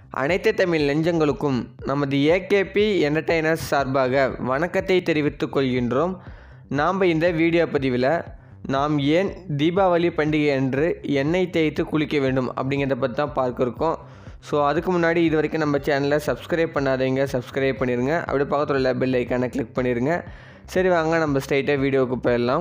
அனைத்து தமிழ் நெஞ்சங்களுக்கும் நமது AKP entertainers சார்பாக வணக்கத்தை தெரிவித்துக் கொள்கின்றோம் நாம் இந்த வீடியோ பதிவில் நாம் ஏன் தீபாவளி பண்டிகை அன்று எண்ணெய் தேய்த்து குளிக்க வேண்டும் அப்படிங்கிறத பற்றி தான் பார்க்க இருக்கோம் ஸோ அதுக்கு முன்னாடி இது வரைக்கும் நம்ம சேனலை சப்ஸ்கிரைப் பண்ணாதவங்க சப்ஸ்கிரைப் பண்ணிடுங்க அப்படியே பக்கத்தில் உள்ள பெல் ஐக்கானை கிளிக் பண்ணிடுங்க சரி வாங்க நம்ம ஸ்ட்ரைட்டாக வீடியோவுக்கு போயிடலாம்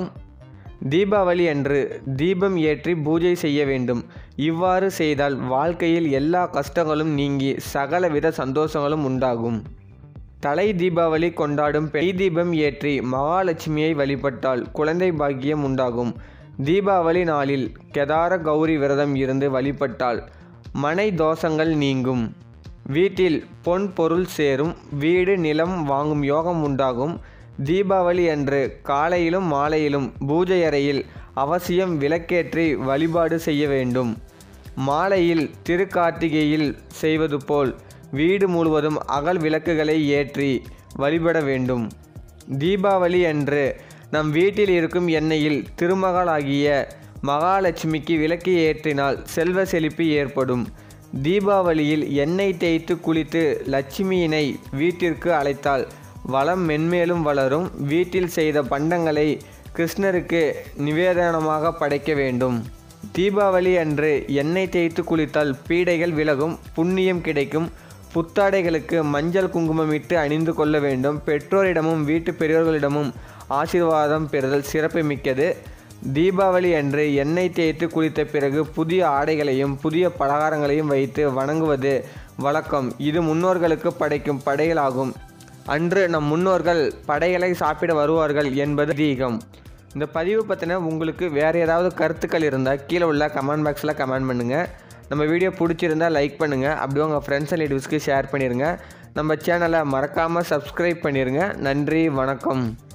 தீபாவளி அன்று தீபம் ஏற்றி பூஜை செய்ய வேண்டும் இவ்வாறு செய்தால் வாழ்க்கையில் எல்லா கஷ்டங்களும் நீங்கி சகலவித சந்தோஷங்களும் உண்டாகும் தலை தீபாவளி கொண்டாடும் பெய் தீபம் ஏற்றி மகாலட்சுமியை வழிபட்டால் குழந்தை பாக்கியம் உண்டாகும் தீபாவளி நாளில் கெதார கௌரி விரதம் இருந்து வழிபட்டால் மனை தோஷங்கள் நீங்கும் வீட்டில் பொன் பொருள் சேரும் வீடு நிலம் வாங்கும் யோகம் உண்டாகும் தீபாவளி அன்று காலையிலும் மாலையிலும் பூஜை அறையில் அவசியம் விளக்கேற்றி வழிபாடு செய்ய வேண்டும் மாலையில் திருக்கார்த்திகையில் செய்வது போல் வீடு முழுவதும் அகல் விளக்குகளை ஏற்றி வழிபட வேண்டும் தீபாவளி அன்று நம் வீட்டில் இருக்கும் எண்ணெயில் திருமகளாகிய மகாலட்சுமிக்கு விளக்கு ஏற்றினால் செல்வ செழிப்பு ஏற்படும் தீபாவளியில் எண்ணெய் தேய்த்து குளித்து லட்சுமியினை வீட்டிற்கு அழைத்தால் வளம் மென்மேலும் வளரும் வீட்டில் செய்த பண்டங்களை கிருஷ்ணருக்கு நிவேதனமாக படைக்க வேண்டும் தீபாவளி அன்று எண்ணெய் தேய்த்து குளித்தால் பீடைகள் விலகும் புண்ணியம் கிடைக்கும் புத்தாடைகளுக்கு மஞ்சள் குங்குமம் இட்டு அணிந்து கொள்ள வேண்டும் பெற்றோரிடமும் வீட்டு பெரியோர்களிடமும் ஆசீர்வாதம் பெறுதல் சிறப்பு மிக்கது தீபாவளி அன்று எண்ணெய் தேய்த்து குளித்த பிறகு புதிய ஆடைகளையும் புதிய பலகாரங்களையும் வைத்து வணங்குவது வழக்கம் இது முன்னோர்களுக்கு படைக்கும் படையலாகும் அன்று நம் முன்னோர்கள் படைகளை சாப்பிட வருவார்கள் என்பது தீகம் இந்த பதிவு பற்றின உங்களுக்கு வேறு ஏதாவது கருத்துக்கள் இருந்தால் கீழே உள்ள கமெண்ட் பாக்ஸில் கமெண்ட் பண்ணுங்கள் நம்ம வீடியோ பிடிச்சிருந்தால் லைக் பண்ணுங்கள் அப்படியே உங்கள் ஃப்ரெண்ட்ஸ் அண்ட் ரிலேட்டிவ்ஸ்க்கு ஷேர் பண்ணிடுங்க நம்ம சேனலை மறக்காமல் சப்ஸ்கிரைப் பண்ணிடுங்க நன்றி வணக்கம்